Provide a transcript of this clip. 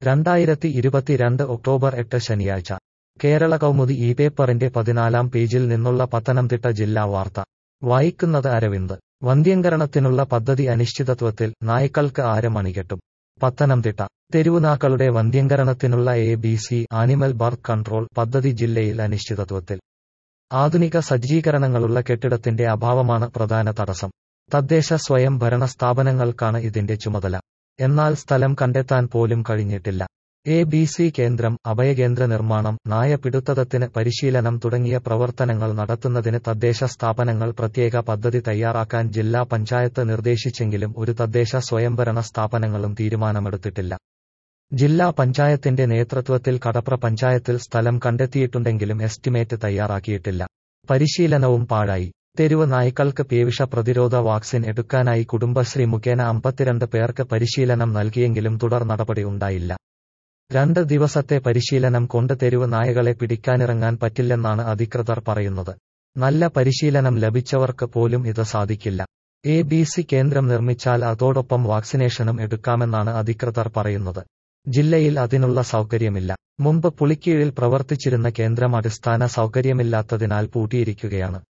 രണ്ടായിരത്തി ഇരുപത്തിരണ്ട് ഒക്ടോബർ എട്ട് ശനിയാഴ്ച കേരള കൗമുദി ഈ പേപ്പറിന്റെ പതിനാലാം പേജിൽ നിന്നുള്ള പത്തനംതിട്ട ജില്ലാ വാർത്ത വായിക്കുന്നത് അരവിന്ദ് വന്ധ്യംകരണത്തിനുള്ള പദ്ധതി അനിശ്ചിതത്വത്തിൽ നായ്ക്കൾക്ക് ആര് മണികെട്ടും പത്തനംതിട്ട തെരുവുനാക്കളുടെ വന്ധ്യംകരണത്തിനുള്ള A B C animal birth control പദ്ധതി ജില്ലയിൽ അനിശ്ചിതത്വത്തിൽ ആധുനിക സജ്ജീകരണങ്ങളുള്ള കെട്ടിടത്തിന്റെ അഭാവമാണ് പ്രധാന തടസ്സം തദ്ദേശ സ്വയം ഭരണ സ്ഥാപനങ്ങൾക്കാണ് ഇതിന്റെ ചുമതല എന്നാൽ സ്ഥലം കണ്ടെത്താൻ പോലും കഴിഞ്ഞിട്ടില്ല എ ബി സി കേന്ദ്രം അഭയകേന്ദ്ര നിർമ്മാണം നായ പിടുത്തത്തിന് പരിശീലനം തുടങ്ങിയ പ്രവർത്തനങ്ങൾ നടത്തുന്നതിന് തദ്ദേശ സ്ഥാപനങ്ങൾ പ്രത്യേക പദ്ധതി തയ്യാറാക്കാൻ ജില്ലാ പഞ്ചായത്ത് നിർദ്ദേശിച്ചെങ്കിലും ഒരു തദ്ദേശ സ്വയംഭരണ സ്ഥാപനങ്ങളും തീരുമാനമെടുത്തിട്ടില്ല ജില്ലാ പഞ്ചായത്തിന്റെ നേതൃത്വത്തിൽ കടപ്ര പഞ്ചായത്തിൽ സ്ഥലം കണ്ടെത്തിയിട്ടുണ്ടെങ്കിലും എസ്റ്റിമേറ്റ് തയ്യാറാക്കിയിട്ടില്ല പരിശീലനവും പാഴായി തെരുവ് നായ്ക്കൾക്ക് പേവിഷ പ്രതിരോധ വാക്സിൻ എടുക്കാനായി കുടുംബശ്രീ മുഖേന അമ്പത്തിരണ്ട് പേർക്ക് പരിശീലനം നൽകിയെങ്കിലും തുടർ നടപടി ഉണ്ടായില്ല രണ്ട് ദിവസത്തെ പരിശീലനം കൊണ്ട് തെരുവ് നായകളെ പിടിക്കാനിറങ്ങാൻ പറ്റില്ലെന്നാണ് അധികൃതർ പറയുന്നത് നല്ല പരിശീലനം ലഭിച്ചവർക്ക് പോലും ഇത് സാധിക്കില്ല എ ബി സി കേന്ദ്രം നിർമ്മിച്ചാൽ അതോടൊപ്പം വാക്സിനേഷനും എടുക്കാമെന്നാണ് അധികൃതർ പറയുന്നത് ജില്ലയിൽ അതിനുള്ള സൗകര്യമില്ല മുമ്പ് പുളിക്കീഴിൽ പ്രവർത്തിച്ചിരുന്ന കേന്ദ്രം അടിസ്ഥാന സൗകര്യമില്ലാത്തതിനാൽ പൂട്ടിയിരിക്കുകയാണ്